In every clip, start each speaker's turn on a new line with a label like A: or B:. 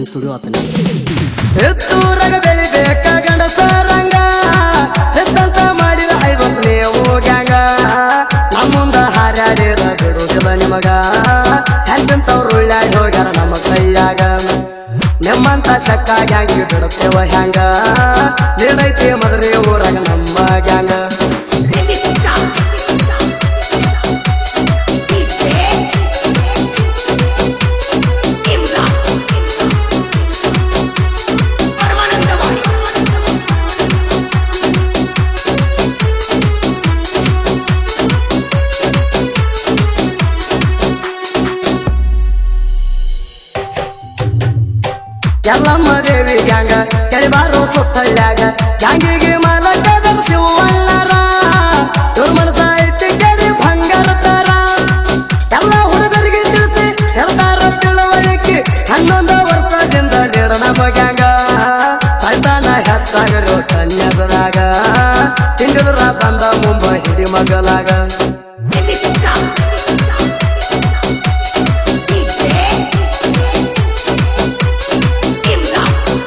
A: Studio ಆತನ
B: ಎತ್ತೂರಾಗ ಬೆಳಿಬೇಕ ಗಂಡಸರಂಗ ಎತ್ತಂತ ಮಾಡಿದ ಐದು ವರ್ಷ ನೀವು ಗ್ಯಾಂಗ ನಮ್ಮ ಮುಂದ ಹಾರ್ಯಾಡಿರ ಬಿಡುವುದಿಲ್ಲ ನಿಮಗ ಹೆಂಗಂತವ್ರು ಉಳ್ಳಾಡಿ ಹೋಗ್ಯಾರ ನಮ್ಮ ಕೈಯಾಗ ನಿಮ್ಮಂತ ಚಕ್ಕ ಗ್ಯಾಂಗಿಗೆ ಬಿಡುತ್ತೇವ ಹ್ಯಾಂಗ ನೀಡೈತಿ ಮದ್ರಿ ಊರಾಗ ನಮ್ಮ ಗ್ಯಾಂಗ
C: Rebecca. DJ. Imla. ಪರಮಾನಂದವಾಣಿ
B: ಎಲ್ಲಮ್ಮ ದೇವಿ ಗ್ಯಾಂಗ ಕೆಳಬಾರು ಸುತ್ತಳ್ಯಾಗ ಗ್ಯಾಂಗಿಗೆ ಮಾಲಕ ಶಿವಣ್ಣರ ಇವ್ರ ಮನಸ ಐತಿ ಕೆಡಿ ಭಂಗಾರ ತರ ಎಲ್ಲ ಹುಡುಗರಿಗೆ ತಿಳಿಸಿ ಹೇಳ್ತಾರ ತಿಳುವಳಿಕೆ ಹನ್ನೊಂದು ವರ್ಷದಿಂದ ಲೀಡ ನಮ್ಮ ಗ್ಯಾಂಗ ಸೈತಾನ ಹೆಚ್ಚಾಗರು ಕನ್ಯಾಸರಾಗ ತಿಂಗಳ ಬಂದ ಮುಂಬೈ ಹಿಡಿ ಮಗಲಾಗ
C: Rebecca. DJ. Imla.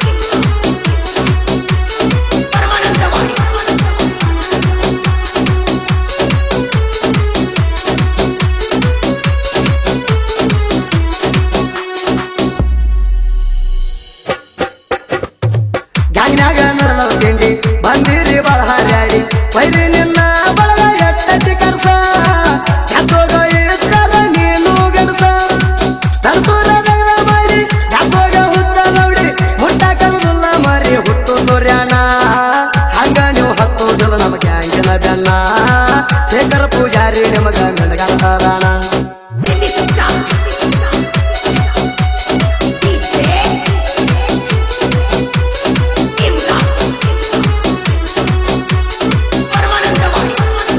C: ಪರಮಾನಂದವಾಣಿ
B: ಗ್ಯಾಂಗ್ನ್ಯಾಗ ನಡೆದ ತಿಂಡಿ ಬಂದಿರಿ ಬಾಳ ಹಾರ್ಯಾಡಿ ಬೈರಿ ನಿನ್ನ ಬಳಗ ಎಟ್ಟತಿ ಕರ್ಸ ಕೆತ್ತೋಗ ಇಸ್ತಾರ ನೀನು ಗೆಲ್ಸ ತರ್ಸೂರ ದಗದ ಮಾಡಿ ಕೆತ್ತೋಗ ಹುಚ್ಚ ಲೌಡಿ ಮುಟ್ಟಾಕಲ್ಲ ಮರಿ ಹುಟ್ಟು ಸೂರ್ಯಾನ ಹಂಗ ನೀವು ಹತ್ತುದಿಲ್ಲ ನಮ್ಮ ಗ್ಯಾಂಗಿನ ಬೆನ್ನ ಶೇಖರ ಪೂಜಾರಿ ನಿಮಗ ಮೆಣಗಾರ
C: Rebecca. DJ. Imla. ಪರಮಾನಂದವಾಣಿ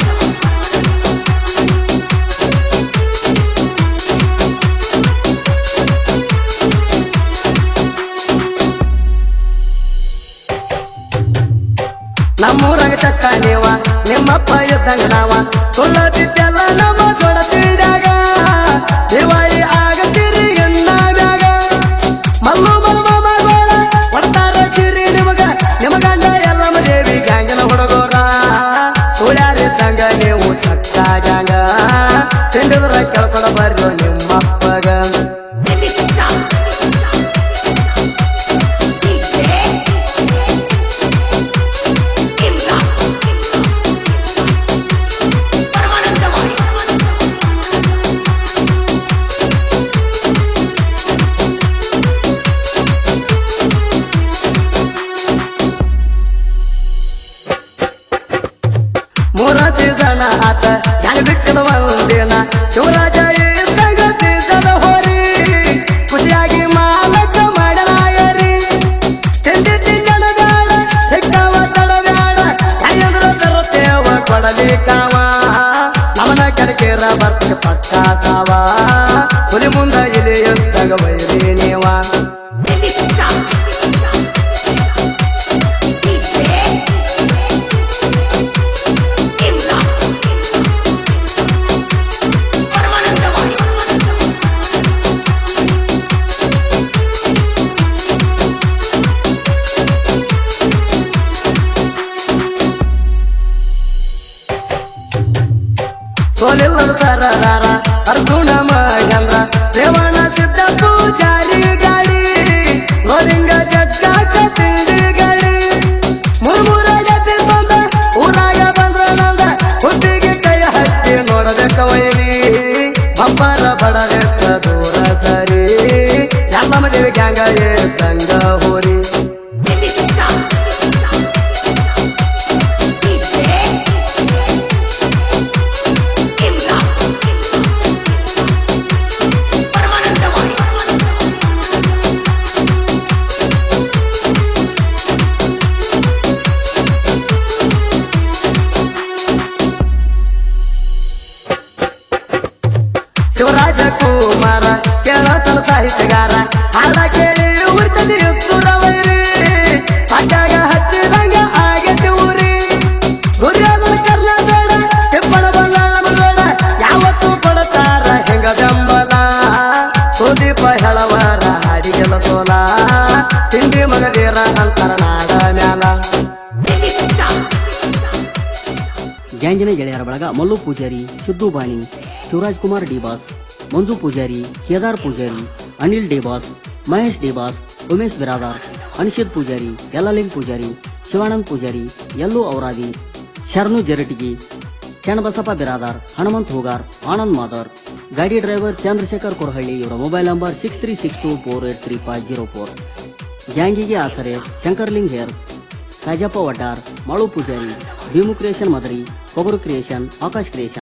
B: ನಮ್ಮೂರಾಗ ಚಕ್ಕ ನೀವ ನಿಮ್ಮಪ್ಪ ಇದ್ದಂಗ ನಾವ ಸುಳ್ಳದಿದ್ದೆಲ್ಲ ನಮ್ಮ ದೊಡ್ಡ ತಿಳಿದಾಗ ದಿವಾಳಿ ಆಗತ್ತೀರಿ ಎನ್ನ ಬ್ಯಾಗ ಮಲ್ಲು ಮಲ್ಮ ಮಗೋಳ ಕೊಡ್ತಾರ ಸಿರಿ ನಿಮಗ ನಿಮಗಂಗ ಎಲ್ಲಮ್ಮ ದೇವಿ ಗ್ಯಾಂಗನ ಹುಡುಗೋರ ಸುಳ್ಯಾರಿದ್ದಂಗ ನೀವು ಚಕ್ಕ ಗ್ಯಾಂಗ ತಿಂಡಿದ್ರ ಕೇಳ್ಕೊಡ ಬರ್ರಿ ನಿಮ್ಮಪ್ಪಗ
C: Rebecca. DJ. Imla. ಪರಮಾನಂದವಾಣಿ
B: ಮೂರ ಸೀಸನ ಆತ ಹೆಂಗ ಬಿಟ್ಟಿಲ್ಲ ಒಂದಿನ ಶಿವರಾಜ ಇದ್ದಾಗ ಸೀಸನ ಹೋರಿ ಖುಷಿಯಾಗಿ ಮಾಲಕ ಮಾಡಲಾಯರಿ ತಿಂಡಿ ತಿಂಗಣ ಬ್ಯಾಡ ಸಿಕ್ಕವ ತಡ ಬ್ಯಾಡ ಕೈಯಂದ್ರ ತರುತ್ತೇವ ಕೊಡಲಿ ಕಾವ ನಮನ ಕೆಡಕೇರ ಬರ್ತದೆ ಪಕ್ಕ ಸಾವ ಹುಲಿ ಮುಂದ ಇಲ್ಲಿ ಎದ್ದಾಗ ಬೈರಿ ನೀವ
C: Rebecca. DJ. Imla. ಪರಮಾನಂದವಾಣಿ
B: ಸೋಲಿಲ್ಲ ಸರದಾರ ಅರ್ಜುನ ಮಹೇಂದ್ರ ರೇವಣ ಸಿದ್ಧ ಪೂಜಾರಿ ಗಾಡಿ ಗೋಲಿಂಗ ಜಗ್ಗಾಕ ತಿಂಡಿ ಗಾಡಿ ಮುರ್ಮುರ ಜಪಿ ಬಂದ ಊರಾಗ ಬಂದ್ರ ನಂದ ಹುಟ್ಟಿಗೆ ಕೈ ಹಚ್ಚಿ ನೋಡಬೇಕ ವೈರಿ ಬಂಪರ ಬಡವೆತ್ತ ದೂರ ಸರಿ ಎಲ್ಲಮ್ಮ ದೇವಿ ಗ್ಯಾಂಗ ತಂಗ ಹೋರಿ
C: Rebecca. DJ. Imla. ಪರಮಾನಂದವಾಣಿ
B: Shivaraj Kumara ಕೇಳಸಲ ಸಾಹಿತ್ಯಗಾರ ಹಾಡ ಕೇಳಿ ಉರ್ತದೆ ಎತ್ತುರ ವೈರಿ ತಿಂಡಿ ಮಗದೀರ ಅಂತರ ನಾಡ ಮ್ಯಾಲ
C: Baby stop.
A: ಗ್ಯಾಂಗಿನ ಗೆಳೆಯರ ಬಳಗ Mallu Pujari Siddu Bani Shivaraj Kumar D Boss Manju Pujari Kedar Pujari Anil D Boss Mahesh D Boss Umesh Biradar Anishith Pujari Yallaling Pujari Shivanand Pujari Yallu Auradi Sharnu Jaratagi Channabasappa Biradar Hanumanth Hugar Anand Madar ಗಾಡಿ ಡ್ರೈವರ್ ಚಂದ್ರಶೇಖರ್ ಕೊರಹಳ್ಳಿ ಇವರ mobile number six three six two four eight three five zero four ಗ್ಯಾಂಗಿಗೆ ಆಸರೆ ಶಂಕರ್ಲಿಂಗ್ ಹೇರ್ Kajappa Waddar Malu Pujari Bhimu creation Madari Kobaru creation Akash creation